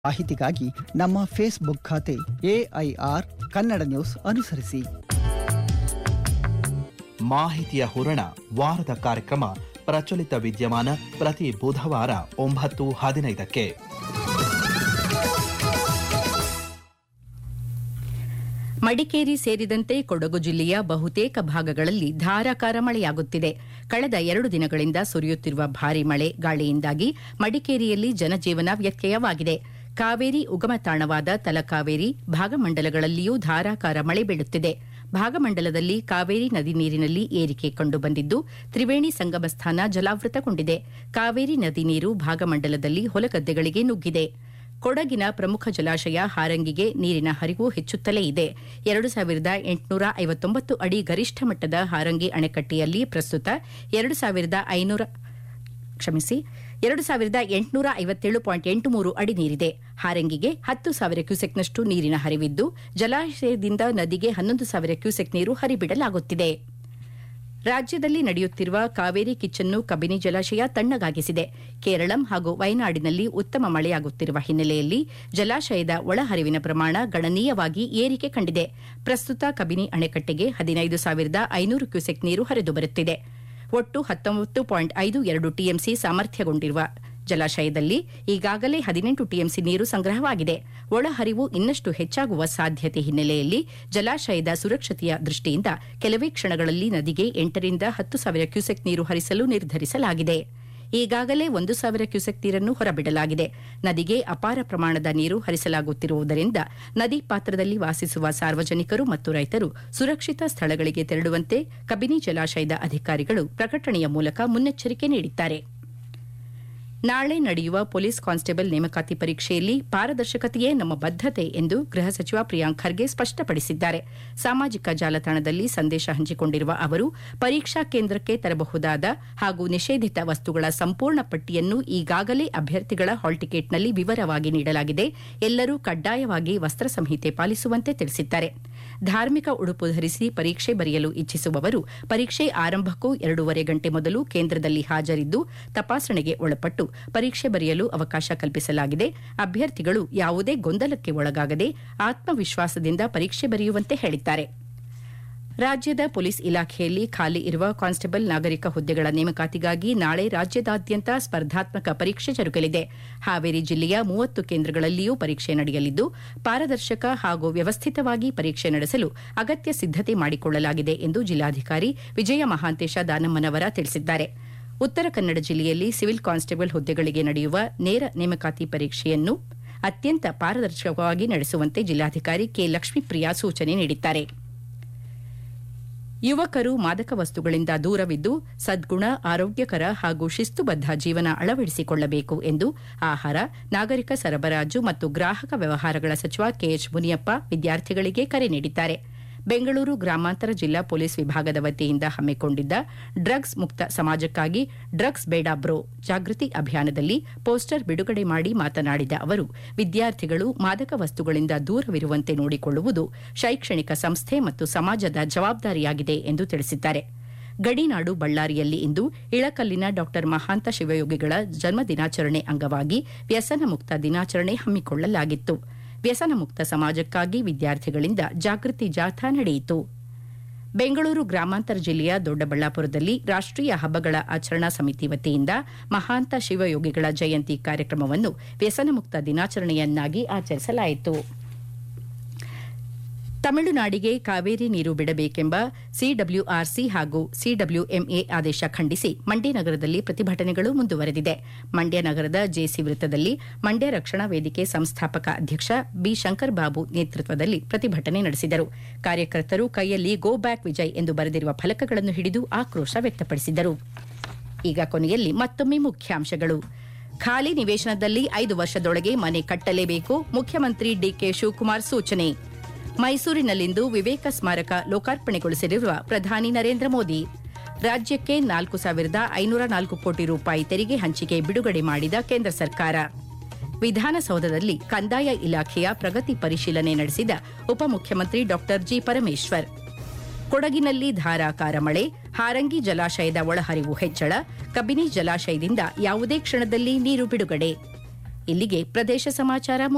ಮಾಹಿತಿಗಾಗಿ ನಮ್ಮ ಫೇಸ್ಬುಕ್ ಖಾತೆ ಎಐಆರ್ ಕನ್ನಡ ನ್ಯೂಸ್ ಅನುಸರಿಸಿ ಮಾಹಿತಿಯ ಹೂರಣ ವಾರದ ಕಾರ್ಯಕ್ರಮ ಪ್ರಚಲಿತ ವಿದ್ಯಮಾನ ಪ್ರತಿ ಬುಧವಾರ ಒಂಬತ್ತು ಹದಿನೈದಕ್ಕೆ ಮಡಿಕೇರಿ ಸೇರಿದಂತೆ ಕೊಡಗು ಜಿಲ್ಲೆಯ ಬಹುತೇಕ ಭಾಗಗಳಲ್ಲಿ ಧಾರಾಕಾರ ಮಳೆಯಾಗುತ್ತಿದೆ ಕಳೆದ ಎರಡು ದಿನಗಳಿಂದ ಸುರಿಯುತ್ತಿರುವ ಭಾರೀ ಮಳೆ ಗಾಳಿಯಿಂದಾಗಿ ಮಡಿಕೇರಿಯಲ್ಲಿ ಜನಜೀವನ ವ್ಯತ್ಯಯವಾಗಿದೆ ಕಾವೇರಿ ಉಗಮ ತಾಣವಾದ ತಲಕಾವೇರಿ ಭಾಗಮಂಡಲಗಳಲ್ಲಿಯೂ ಧಾರಾಕಾರ ಮಳೆ ಬೀಳುತ್ತಿದೆ ಭಾಗಮಂಡಲದಲ್ಲಿ ಕಾವೇರಿ ನದಿ ನೀರಿನಲ್ಲಿ ಏರಿಕೆ ಕಂಡುಬಂದಿದ್ದು ತ್ರಿವೇಣಿ ಸಂಗಮ ಸ್ಥಾನ ಜಲಾವೃತಗೊಂಡಿದೆ ಕಾವೇರಿ ನದಿ ನೀರು ಭಾಗಮಂಡಲದಲ್ಲಿ ಹೊಲಗದ್ದೆಗಳಿಗೆ ನುಗ್ಗಿದೆ ಕೊಡಗಿನ ಪ್ರಮುಖ ಜಲಾಶಯ ಹಾರಂಗಿಗೆ ನೀರಿನ ಹರಿವು ಹೆಚ್ಚುತ್ತಲೇ ಇದೆ ಎರಡು ಸಾವಿರದ ಎಂಟುನೂರ ಐವತ್ತೊಂಬತ್ತು ಅಡಿ ಗರಿಷ್ಠ ಮಟ್ಟದ ಹಾರಂಗಿ ಅಣೆಕಟ್ಟೆಯಲ್ಲಿ ಪ್ರಸ್ತುತ ಎರಡು ಸಾವಿರದ ಐನೂರ ಕ್ಷಮಿಸಿ ಎರಡು ಸಾವಿರದ ಎಂಟುನೂರ ಐವತ್ತೇಳು ಪಾಯಿಂಟ್ ಎಂಟು ಮೂರು ಅಡಿ ನೀರಿದೆ ಹಾರಂಗಿಗೆ ಹತ್ತು ಸಾವಿರ ಕ್ಯೂಸೆಕ್ನಷ್ಟು ನೀರಿನ ಹರಿವಿದ್ದು ಜಲಾಶಯದಿಂದ ನದಿಗೆ ಹನ್ನೊಂದು ಸಾವಿರ ಕ್ಯೂಸೆಕ್ ನೀರು ಹರಿಬಿಡಲಾಗುತ್ತಿದೆ ರಾಜ್ಯದಲ್ಲಿ ನಡೆಯುತ್ತಿರುವ ಕಾವೇರಿ ಕಿಚ್ಚನ್ನು ಕಬಿನಿ ಜಲಾಶಯ ತಣ್ಣಗಾಗಿಸಿದೆ ಕೇರಳಂ ಹಾಗೂ ವಯನಾಡಿನಲ್ಲಿ ಉತ್ತಮ ಮಳೆಯಾಗುತ್ತಿರುವ ಹಿನ್ನೆಲೆಯಲ್ಲಿ ಜಲಾಶಯದ ಒಳಹರಿವಿನ ಪ್ರಮಾಣ ಗಣನೀಯವಾಗಿ ಏರಿಕೆ ಕಂಡಿದೆ ಪ್ರಸ್ತುತ ಕಬಿನಿ ಅಣೆಕಟ್ಟೆಗೆ ಹದಿನೈದು ಸಾವಿರದ ಐನೂರು ಕ್ಯೂಸೆಕ್ ನೀರು ಹರಿದು ಬರುತ್ತಿದೆ ಒಟ್ಟು ಹತ್ತೊಂಬತ್ತು ಪಾಯಿಂಟ್ ಐದು ಎರಡು ಟಿಎಂಸಿ ಸಾಮರ್ಥ್ಯಗೊಂಡಿರುವ ಜಲಾಶಯದಲ್ಲಿ ಈಗಾಗಲೇ ಹದಿನೆಂಟು ಟಿಎಂಸಿ ನೀರು ಸಂಗ್ರಹವಾಗಿದೆ ಒಳಹರಿವು ಇನ್ನಷ್ಟು ಹೆಚ್ಚಾಗುವ ಸಾಧ್ಯತೆ ಹಿನ್ನೆಲೆಯಲ್ಲಿ ಜಲಾಶಯದ ಸುರಕ್ಷತೆಯ ದೃಷ್ಟಿಯಿಂದ ಕೆಲವೇ ಕ್ಷಣಗಳಲ್ಲಿ ನದಿಗೆ ಎಂಟರಿಂದ ಹತ್ತು ಸಾವಿರ ಕ್ಯೂಸೆಕ್ ನೀರು ಹರಿಸಲು ನಿರ್ಧರಿಸಲಾಗಿದೆ ಈಗಾಗಲೇ ಒಂದು ಸಾವಿರ ಕ್ಯೂಸೆಕ್ ನೀರನ್ನು ಹೊರಬಿಡಲಾಗಿದೆ ನದಿಗೆ ಅಪಾರ ಪ್ರಮಾಣದ ನೀರು ಹರಿಸಲಾಗುತ್ತಿರುವುದರಿಂದ ನದಿ ಪಾತ್ರದಲ್ಲಿ ವಾಸಿಸುವ ಸಾರ್ವಜನಿಕರು ಮತ್ತು ರೈತರು ಸುರಕ್ಷಿತ ಸ್ಥಳಗಳಿಗೆ ತೆರಳುವಂತೆ ಕಬಿನಿ ಜಲಾಶಯದ ಅಧಿಕಾರಿಗಳು ಪ್ರಕಟಣೆಯ ಮೂಲಕ ಮುನ್ನೆಚ್ಚರಿಕೆ ನೀಡಿದ್ದಾರೆ ನಾಳೆ ನಡೆಯುವ ಪೊಲೀಸ್ ಕಾನ್ಸ್ಟೇಬಲ್ ನೇಮಕಾತಿ ಪರೀಕ್ಷೆಯಲ್ಲಿ ಪಾರದರ್ಶಕತೆಯೇ ನಮ್ಮ ಬದ್ಧತೆ ಎಂದು ಗೃಹ ಸಚಿವ ಪ್ರಿಯಾಂಕ್ ಖರ್ಗೆ ಸ್ಪಷ್ಟಪಡಿಸಿದ್ದಾರೆ ಸಾಮಾಜಿಕ ಜಾಲತಾಣದಲ್ಲಿ ಸಂದೇಶ ಹಂಚಿಕೊಂಡಿರುವ ಅವರು ಪರೀಕ್ಷಾ ಕೇಂದ್ರಕ್ಕೆ ತರಬಹುದಾದ ಹಾಗೂ ನಿಷೇಧಿತ ವಸ್ತುಗಳ ಸಂಪೂರ್ಣ ಪಟ್ಟಿಯನ್ನು ಈಗಾಗಲೇ ಅಭ್ಯರ್ಥಿಗಳ ಹಾಲ್ ಟಿಕೆಟ್ನಲ್ಲಿ ವಿವರವಾಗಿ ನೀಡಲಾಗಿದೆ ಎಲ್ಲರೂ ಕಡ್ಡಾಯವಾಗಿ ವಸ್ತ್ರ ಸಂಹಿತೆ ಪಾಲಿಸುವಂತೆ ತಿಳಿಸಿದ್ದಾರೆ ಧಾರ್ಮಿಕ ಉಡುಪು ಧರಿಸಿ ಪರೀಕ್ಷೆ ಬರೆಯಲು ಇಚ್ಛಿಸುವವರು ಪರೀಕ್ಷೆ ಆರಂಭಕ್ಕೂ ಎರಡೂವರೆ ಗಂಟೆ ಮೊದಲು ಕೇಂದ್ರದಲ್ಲಿ ಹಾಜರಿದ್ದು ತಪಾಸಣೆಗೆ ಒಳಪಟ್ಟು ಪರೀಕ್ಷೆ ಬರೆಯಲು ಅವಕಾಶ ಕಲ್ಪಿಸಲಾಗಿದೆ ಅಭ್ಯರ್ಥಿಗಳು ಯಾವುದೇ ಗೊಂದಲಕ್ಕೆ ಒಳಗಾಗದೆ ಆತ್ಮವಿಶ್ವಾಸದಿಂದ ಪರೀಕ್ಷೆ ಬರೆಯುವಂತೆ ಹೇಳಿದ್ದಾರೆ ರಾಜ್ಯದ ಪೊಲೀಸ್ ಇಲಾಖೆಯಲ್ಲಿ ಖಾಲಿ ಇರುವ ಕಾನ್ಸ್ಟೇಬಲ್ ನಾಗರಿಕ ಹುದ್ದೆಗಳ ನೇಮಕಾತಿಗಾಗಿ ನಾಳೆ ರಾಜ್ಯದಾದ್ಯಂತ ಸ್ಪರ್ಧಾತ್ಮಕ ಪರೀಕ್ಷೆ ಜರುಗಲಿದೆ ಹಾವೇರಿ ಜಿಲ್ಲೆಯ ಮೂವತ್ತು ಕೇಂದ್ರಗಳಲ್ಲಿಯೂ ಪರೀಕ್ಷೆ ನಡೆಯಲಿದ್ದು ಪಾರದರ್ಶಕ ಹಾಗೂ ವ್ಯವಸ್ಥಿತವಾಗಿ ಪರೀಕ್ಷೆ ನಡೆಸಲು ಅಗತ್ಯ ಸಿದ್ದತೆ ಮಾಡಿಕೊಳ್ಳಲಾಗಿದೆ ಎಂದು ಜಿಲ್ಲಾಧಿಕಾರಿ ವಿಜಯ ಮಹಾಂತೇಶ ದಾನಮ್ಮನವರ ತಿಳಿಸಿದ್ದಾರೆ ಉತ್ತರ ಕನ್ನಡ ಜಿಲ್ಲೆಯಲ್ಲಿ ಸಿವಿಲ್ ಕಾನ್ಸ್ಟೇಬಲ್ ಹುದ್ದೆಗಳಿಗೆ ನಡೆಯುವ ನೇರ ನೇಮಕಾತಿ ಪರೀಕ್ಷೆಯನ್ನು ಅತ್ಯಂತ ಪಾರದರ್ಶಕವಾಗಿ ನಡೆಸುವಂತೆ ಜಿಲ್ಲಾಧಿಕಾರಿ ಕೆ ಲಕ್ಷ್ಮೀಪ್ರಿಯಾ ಸೂಚನೆ ನೀಡಿದ್ದಾರೆ ಯುವಕರು ಮಾದಕ ವಸ್ತುಗಳಿಂದ ದೂರವಿದ್ದು ಸದ್ಗುಣ ಆರೋಗ್ಯಕರ ಹಾಗೂ ಶಿಸ್ತುಬದ್ಧ ಜೀವನ ಅಳವಡಿಸಿಕೊಳ್ಳಬೇಕು ಎಂದು ಆಹಾರ ನಾಗರಿಕ ಸರಬರಾಜು ಮತ್ತು ಗ್ರಾಹಕ ವ್ಯವಹಾರಗಳ ಸಚಿವ ಕೆಎಚ್ ಮುನಿಯಪ್ಪ ವಿದ್ಯಾರ್ಥಿಗಳಿಗೆ ಕರೆ ನೀಡಿದ್ದಾರೆ ಬೆಂಗಳೂರು ಗ್ರಾಮಾಂತರ ಜಿಲ್ಲಾ ಪೊಲೀಸ್ ವಿಭಾಗದ ವತಿಯಿಂದ ಹಮ್ಮಿಕೊಂಡಿದ್ದ ಡ್ರಗ್ಸ್ ಮುಕ್ತ ಸಮಾಜಕ್ಕಾಗಿ ಡ್ರಗ್ಸ್ ಬೇಡ ಬ್ರೋ ಜಾಗೃತಿ ಅಭಿಯಾನದಲ್ಲಿ ಪೋಸ್ಟರ್ ಬಿಡುಗಡೆ ಮಾಡಿ ಮಾತನಾಡಿದ ಅವರು ವಿದ್ಯಾರ್ಥಿಗಳು ಮಾದಕ ವಸ್ತುಗಳಿಂದ ದೂರವಿರುವಂತೆ ನೋಡಿಕೊಳ್ಳುವುದು ಶೈಕ್ಷಣಿಕ ಸಂಸ್ಥೆ ಮತ್ತು ಸಮಾಜದ ಜವಾಬ್ದಾರಿಯಾಗಿದೆ ಎಂದು ತಿಳಿಸಿದ್ದಾರೆ ಗಡಿನಾಡು ಬಳ್ಳಾರಿಯಲ್ಲಿ ಇಂದು ಇಳಕಲ್ಲಿನ ಡಾ ಮಹಾಂತ ಶಿವಯೋಗಿಗಳ ಜನ್ಮ ದಿನಾಚರಣೆ ಅಂಗವಾಗಿ ವ್ಯಸನ ಮುಕ್ತ ದಿನಾಚರಣೆ ಹಮ್ಮಿಕೊಳ್ಳಲಾಗಿತ್ತು ವ್ಯಸನ ಮುಕ್ತ ಸಮಾಜಕ್ಕಾಗಿ ವಿದ್ಯಾರ್ಥಿಗಳಿಂದ ಜಾಗೃತಿ ಜಾಥಾ ನಡೆಯಿತು ಬೆಂಗಳೂರು ಗ್ರಾಮಾಂತರ ಜಿಲ್ಲೆಯ ದೊಡ್ಡಬಳ್ಳಾಪುರದಲ್ಲಿ ರಾಷ್ಟೀಯ ಹಬ್ಬಗಳ ಆಚರಣಾ ಸಮಿತಿ ವತಿಯಿಂದ ಮಹಾಂತ ಶಿವಯೋಗಿಗಳ ಜಯಂತಿ ಕಾರ್ಯಕ್ರಮವನ್ನು ವ್ಯಸನ ಮುಕ್ತ ದಿನಾಚರಣೆಯನ್ನಾಗಿ ಆಚರಿಸಲಾಯಿತು ತಮಿಳುನಾಡಿಗೆ ಕಾವೇರಿ ನೀರು ಬಿಡಬೇಕೆಂಬ ಸಿಡಬ್ಲ್ಯೂಆರ್ಸಿ ಹಾಗೂ ಸಿಡಬ್ಲ್ಯೂಎಂಎ ಆದೇಶ ಖಂಡಿಸಿ ಮಂಡ್ಯ ನಗರದಲ್ಲಿ ಪ್ರತಿಭಟನೆಗಳು ಮುಂದುವರೆದಿದೆ ಮಂಡ್ಯ ನಗರದ ಜೆಸಿ ವೃತ್ತದಲ್ಲಿ ಮಂಡ್ಯ ರಕ್ಷಣಾ ವೇದಿಕೆ ಸಂಸ್ಥಾಪಕ ಅಧ್ಯಕ್ಷ ಬಿ ಶಂಕರ್ ಬಾಬು ನೇತೃತ್ವದಲ್ಲಿ ಪ್ರತಿಭಟನೆ ನಡೆಸಿದರು ಕಾರ್ಯಕರ್ತರು ಕೈಯಲ್ಲಿ ಗೋ ಬ್ಯಾಕ್ ವಿಜಯ್ ಎಂದು ಬರೆದಿರುವ ಫಲಕಗಳನ್ನು ಹಿಡಿದು ಆಕ್ರೋಶ ವ್ಯಕ್ತಪಡಿಸಿದರು ಈಗ ಕೊನೆಯಲ್ಲಿ ಮತ್ತೊಮ್ಮೆ ಮುಖ್ಯಾಂಶಗಳು ಖಾಲಿ ನಿವೇಶನದಲ್ಲಿ ಐದು ವರ್ಷದೊಳಗೆ ಮನೆ ಕಟ್ಟಲೇಬೇಕು ಮುಖ್ಯಮಂತ್ರಿ ಡಿಕೆ ಶಿವಕುಮಾರ್ ಸೂಚನೆ ಮೈಸೂರಿನಲ್ಲಿಂದು ವಿವೇಕ ಸ್ಮಾರಕ ಲೋಕಾರ್ಪಣೆಗೊಳಿಸಲಿರುವ ಪ್ರಧಾನಿ ನರೇಂದ್ರ ಮೋದಿ ರಾಜ್ಯಕ್ಕೆ ನಾಲ್ಕು ಸಾವಿರದ ಐನೂರ ನಾಲ್ಕು ಕೋಟಿ ರೂಪಾಯಿ ತೆರಿಗೆ ಹಂಚಿಕೆ ಬಿಡುಗಡೆ ಮಾಡಿದ ಕೇಂದ್ರ ಸರ್ಕಾರ ವಿಧಾನಸೌಧದಲ್ಲಿ ಕಂದಾಯ ಇಲಾಖೆಯ ಪ್ರಗತಿ ಪರಿಶೀಲನೆ ನಡೆಸಿದ ಉಪಮುಖ್ಯಮಂತ್ರಿ ಡಾ ಜಿ ಪರಮೇಶ್ವರ್ ಕೊಡಗಿನಲ್ಲಿ ಧಾರಾಕಾರ ಮಳೆ ಹಾರಂಗಿ ಜಲಾಶಯದ ಒಳಹರಿವು ಹೆಚ್ಚಳ ಕಬಿನಿ ಜಲಾಶಯದಿಂದ ಯಾವುದೇ ಕ್ಷಣದಲ್ಲಿ ನೀರು ಬಿಡುಗಡೆ ಇಲ್ಲಿಗೆ ಪ್ರದೇಶ ಸಮಾಚಾರ